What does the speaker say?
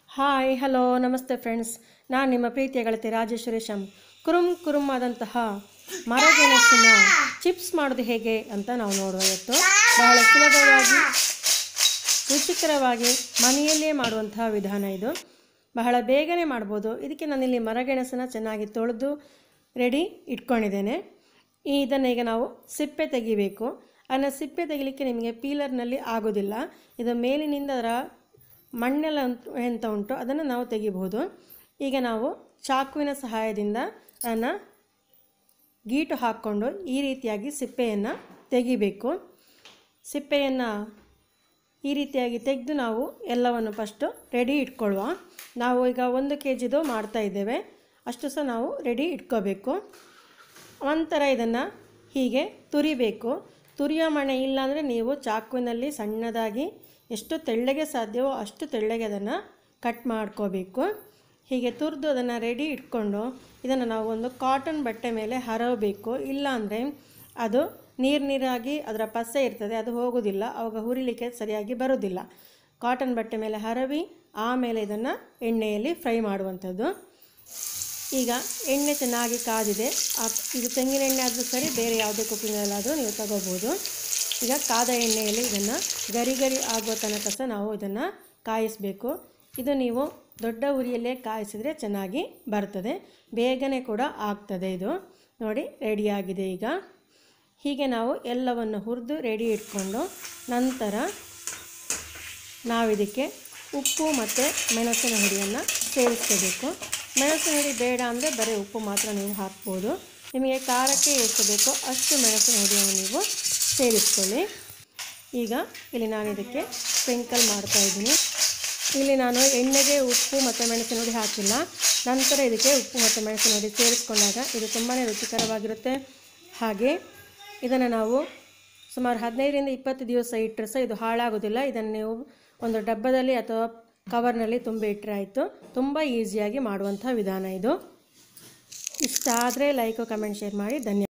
hi hello ನಮಸ್ತೆ friends ನಾನು ನಿಮ್ಮ ಪ್ರೀತಿಯ ಗೆಳತಿ ರಾಜೇಶ್ವರಿ ಶಮ್ ಕುರುಮ್ ಕುರುಮ್ ಆದಂತಹ ಮರಗೆಣಸಿನ ಚಿಪ್ಸ್ ಮಾಡೋದು ಹೇಗೆ ಅಂತ ನಾವು ನೋಡುವ ಇವತ್ತು ಬಹಳ ಸುಲಭವಾಗಿ ರುಚಿಕರವಾಗಿ ಮನೆಯಲ್ಲೇ ಮಾಡುವಂತಹ ವಿಧಾನ ಇದು ಬಹಳ ಬೇಗನೆ ಮಾಡ್ಬೋದು ಇದಕ್ಕೆ ನಾನಿಲ್ಲಿ ಮರಗೆಣಸನ್ನು ಚೆನ್ನಾಗಿ ತೊಳೆದು ರೆಡಿ ಇಟ್ಕೊಂಡಿದ್ದೇನೆ ಈ ಇದನ್ನು ಈಗ ನಾವು ಸಿಪ್ಪೆ ತೆಗಿಬೇಕು ಅದನ್ನು ಸಿಪ್ಪೆ ತೆಗಿಲಿಕ್ಕೆ ನಿಮಗೆ ಪೀಲರ್ನಲ್ಲಿ ಆಗೋದಿಲ್ಲ ಇದು ಮೇಲಿನಿಂದ ಅದರ ಮಣ್ಣೆಲ್ಲ ಉಂಟು- ಎಂತ ಉಂಟು ಅದನ್ನು ನಾವು ತೆಗಿಬಹುದು ಈಗ ನಾವು ಚಾಕುವಿನ ಸಹಾಯದಿಂದ ಅದನ್ನು ಗೀಟು ಹಾಕ್ಕೊಂಡು ಈ ರೀತಿಯಾಗಿ ಸಿಪ್ಪೆಯನ್ನು ತೆಗಿಬೇಕು ಸಿಪ್ಪೆಯನ್ನು ಈ ರೀತಿಯಾಗಿ ತೆಗೆದು ನಾವು ಎಲ್ಲವನ್ನು ಫಸ್ಟು ರೆಡಿ ಇಟ್ಕೊಳ್ಳುವ ನಾವು ಈಗ ಒಂದು ಕೆ ಜಿದು ಮಾಡ್ತಾ ಇದ್ದೇವೆ ಅಷ್ಟು ಸಹ ನಾವು ರೆಡಿ ಇಟ್ಕೋಬೇಕು ಒಂಥರ ಇದನ್ನು ಹೀಗೆ ತುರಿಬೇಕು ತುರಿಯೋ ಮಣೆ ಇಲ್ಲಾಂದರೆ ನೀವು ಚಾಕುವಿನಲ್ಲಿ ಸಣ್ಣದಾಗಿ ಎಷ್ಟು ತೆಳ್ಳಗೆ ಸಾಧ್ಯವೋ ಅಷ್ಟು ತೆಳ್ಳಗೆ ಅದನ್ನು ಕಟ್ ಮಾಡ್ಕೋಬೇಕು ಹೀಗೆ ತುರಿದು ಅದನ್ನು ರೆಡಿ ಇಟ್ಕೊಂಡು ಇದನ್ನು ನಾವು ಒಂದು ಕಾಟನ್ ಬಟ್ಟೆ ಮೇಲೆ ಹರವಬೇಕು ಇಲ್ಲಾಂದರೆ ಅದು ನೀರು ನೀರಾಗಿ ಅದರ ಪಸೆ ಇರ್ತದೆ ಅದು ಹೋಗೋದಿಲ್ಲ ಆವಾಗ ಹುರಿಲಿಕ್ಕೆ ಸರಿಯಾಗಿ ಬರೋದಿಲ್ಲ ಕಾಟನ್ ಬಟ್ಟೆ ಮೇಲೆ ಹರವಿ ಆಮೇಲೆ ಇದನ್ನು ಎಣ್ಣೆಯಲ್ಲಿ ಫ್ರೈ ಮಾಡುವಂಥದ್ದು ಈಗ ಎಣ್ಣೆ ಚೆನ್ನಾಗಿ ಕಾದಿದೆ ಆ- ಇದು ತೆಂಗಿನ ಎಣ್ಣೆ ಆದರೂ ಸರಿ ಬೇರೆ ಯಾವುದೇ ಕುಕ್ಕಿಂಗ್ ಆದರೂ ನೀವು ತಗೋಬೋದು ಈಗ ಕಾದ ಎಣ್ಣೆಯಲ್ಲಿ ಇದನ್ನು ಗರಿ ಗರಿ ಆಗುವ ತನಕ ಸಹ ನಾವು ಇದನ್ನು ಕಾಯಿಸಬೇಕು ಇದು ನೀವು ದೊಡ್ಡ ಉರಿಯಲ್ಲೇ ಕಾಯಿಸಿದರೆ ಚೆನ್ನಾಗಿ ಬರ್ತದೆ ಬೇಗನೆ ಕೂಡ ಆಗ್ತದೆ ಇದು ನೋಡಿ ರೆಡಿಯಾಗಿದೆ ಈಗ ಹೀಗೆ ನಾವು ಎಲ್ಲವನ್ನು ಹುರಿದು ರೆಡಿ ಇಟ್ಕೊಂಡು ನಂತರ ನಾವಿದಕ್ಕೆ ಉಪ್ಪು ಮತ್ತು ಮೆಣಸಿನ ಹುಡಿಯನ್ನು ಸೇರಿಸ್ಕೋಬೇಕು ಮೆಣಸಿನ ಹುಡಿ ಬೇಡ ಅಂದರೆ ಬರೀ ಉಪ್ಪು ಮಾತ್ರ ನೀವು ಹಾಕ್ಬೋದು ನಿಮಗೆ ಖಾರಕ್ಕೆ ಎಷ್ಟು ಬೇಕೋ ಅಷ್ಟು ಮೆಣಸಿನ ಹುಡಿಯನ್ನು ನೀವು ಸೇರಿಸ್ಕೊಳ್ಳಿ ಈಗ ಇಲ್ಲಿ ನಾನು ಇದಕ್ಕೆ ಸ್ಪ್ರಿಂಕಲ್ ಮಾಡ್ತಾ ಇದ್ದೀನಿ ಇಲ್ಲಿ ನಾನು ಎಣ್ಣೆಗೆ ಉಪ್ಪು ಮತ್ತು ಮೆಣಸಿನ ಹುಡಿ ಹಾಕಿಲ್ಲ ನಂತರ ಇದಕ್ಕೆ ಉಪ್ಪು ಮತ್ತು ಮೆಣಸಿನ ಹುಡಿ ಸೇರಿಸ್ಕೊಂಡಾಗ ಇದು ತುಂಬಾ ರುಚಿಕರವಾಗಿರುತ್ತೆ ಹಾಗೆ ಇದನ್ನು ನಾವು ಸುಮಾರು ಹದಿನೈದರಿಂದ ಇಪ್ಪತ್ತು ದಿವಸ ಇಟ್ಟರೆ ಸಹ ಇದು ಹಾಳಾಗೋದಿಲ್ಲ ಇದನ್ನು ನೀವು ಒಂದು ಡಬ್ಬದಲ್ಲಿ ಅಥವಾ ಕವರ್ನಲ್ಲಿ ತುಂಬಿ ಇಟ್ಟರೆ ಆಯಿತು ತುಂಬ ಈಸಿಯಾಗಿ ಮಾಡುವಂಥ ವಿಧಾನ ಇದು ಇಷ್ಟ ಆದರೆ ಲೈಕು ಕಮೆಂಟ್ ಶೇರ್ ಮಾಡಿ ಧನ್ಯವಾದ